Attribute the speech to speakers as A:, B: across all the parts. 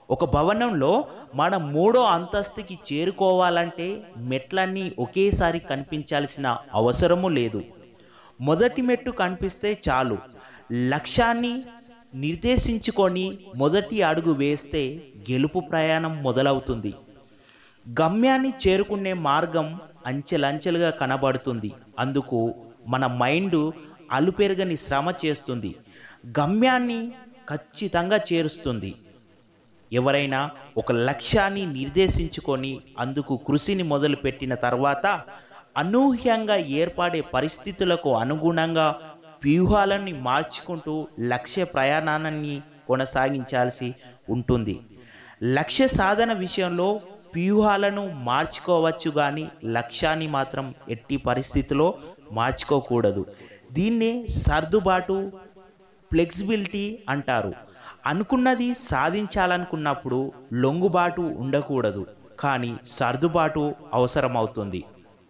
A: ఒక భవనంలో మనం మూడో అంతస్తుకి చేరుకోవాలంటే మెట్లన్నీ ఒకేసారి కనిపించాల్సిన అవసరము లేదు మొదటి మెట్టు కనిపిస్తే చాలు లక్ష్యాన్ని నిర్దేశించుకొని మొదటి అడుగు వేస్తే గెలుపు ప్రయాణం మొదలవుతుంది గమ్యాన్ని చేరుకునే మార్గం అంచెలంచెలుగా కనబడుతుంది అందుకు మన మైండ్ అలుపెరగని శ్రమ చేస్తుంది గమ్యాన్ని ఖచ్చితంగా చేరుస్తుంది ఎవరైనా ఒక లక్ష్యాన్ని నిర్దేశించుకొని అందుకు కృషిని మొదలుపెట్టిన తర్వాత అనూహ్యంగా ఏర్పడే పరిస్థితులకు అనుగుణంగా వ్యూహాలని మార్చుకుంటూ లక్ష్య ప్రయాణాన్ని కొనసాగించాల్సి ఉంటుంది లక్ష్య సాధన విషయంలో వ్యూహాలను మార్చుకోవచ్చు కానీ లక్ష్యాన్ని మాత్రం ఎట్టి పరిస్థితిలో మార్చుకోకూడదు దీన్నే సర్దుబాటు ఫ్లెక్సిబిలిటీ అంటారు అనుకున్నది సాధించాలనుకున్నప్పుడు లొంగుబాటు ఉండకూడదు కానీ సర్దుబాటు అవసరమవుతుంది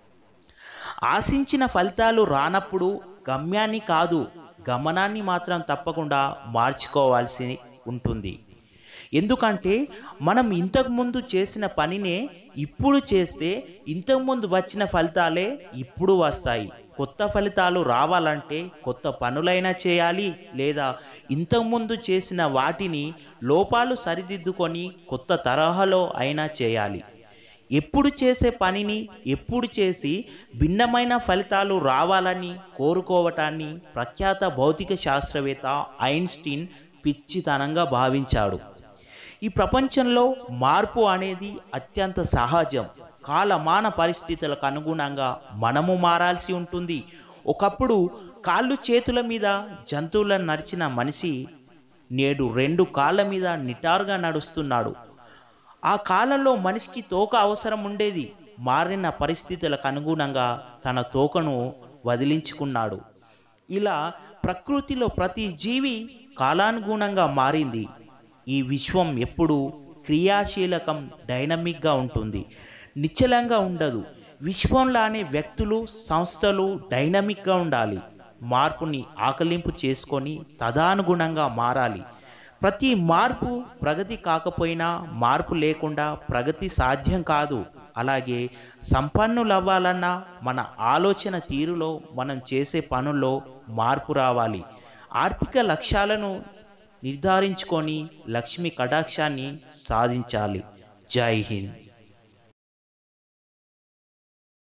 A: ఆశించిన ఫలితాలు రానప్పుడు గమ్యాన్ని కాదు గమనాన్ని మాత్రం తప్పకుండా మార్చుకోవాల్సి ఉంటుంది ఎందుకంటే మనం ఇంతకుముందు చేసిన పనినే ఇప్పుడు చేస్తే ఇంతకుముందు వచ్చిన ఫలితాలే ఇప్పుడు వస్తాయి కొత్త ఫలితాలు రావాలంటే కొత్త పనులైనా చేయాలి లేదా ఇంతకుముందు చేసిన వాటిని లోపాలు సరిదిద్దుకొని కొత్త తరహాలో అయినా చేయాలి ఎప్పుడు చేసే పనిని ఎప్పుడు చేసి భిన్నమైన ఫలితాలు రావాలని కోరుకోవటాన్ని ప్రఖ్యాత భౌతిక శాస్త్రవేత్త ఐన్స్టీన్ పిచ్చితనంగా భావించాడు ఈ ప్రపంచంలో మార్పు అనేది అత్యంత సహజం కాలమాన పరిస్థితులకు అనుగుణంగా మనము మారాల్సి ఉంటుంది ఒకప్పుడు కాళ్ళు చేతుల మీద జంతువులను నడిచిన మనిషి నేడు రెండు కాళ్ళ మీద నిటారుగా నడుస్తున్నాడు ఆ కాలంలో మనిషికి తోక అవసరం ఉండేది మారిన పరిస్థితులకు అనుగుణంగా తన తోకను వదిలించుకున్నాడు ఇలా ప్రకృతిలో ప్రతి జీవి కాలానుగుణంగా మారింది ఈ విశ్వం ఎప్పుడూ క్రియాశీలకం డైనమిక్గా ఉంటుంది నిశ్చలంగా ఉండదు విశ్వంలానే వ్యక్తులు సంస్థలు డైనమిక్గా ఉండాలి మార్పుని ఆకలింపు చేసుకొని తదానుగుణంగా మారాలి ప్రతి మార్పు ప్రగతి కాకపోయినా మార్పు లేకుండా ప్రగతి సాధ్యం కాదు అలాగే సంపన్నులవ్వాలన్నా మన ఆలోచన తీరులో మనం చేసే పనుల్లో మార్పు రావాలి ఆర్థిక లక్ష్యాలను నిర్ధారించుకొని లక్ష్మి కటాక్షాన్ని సాధించాలి జై హింద్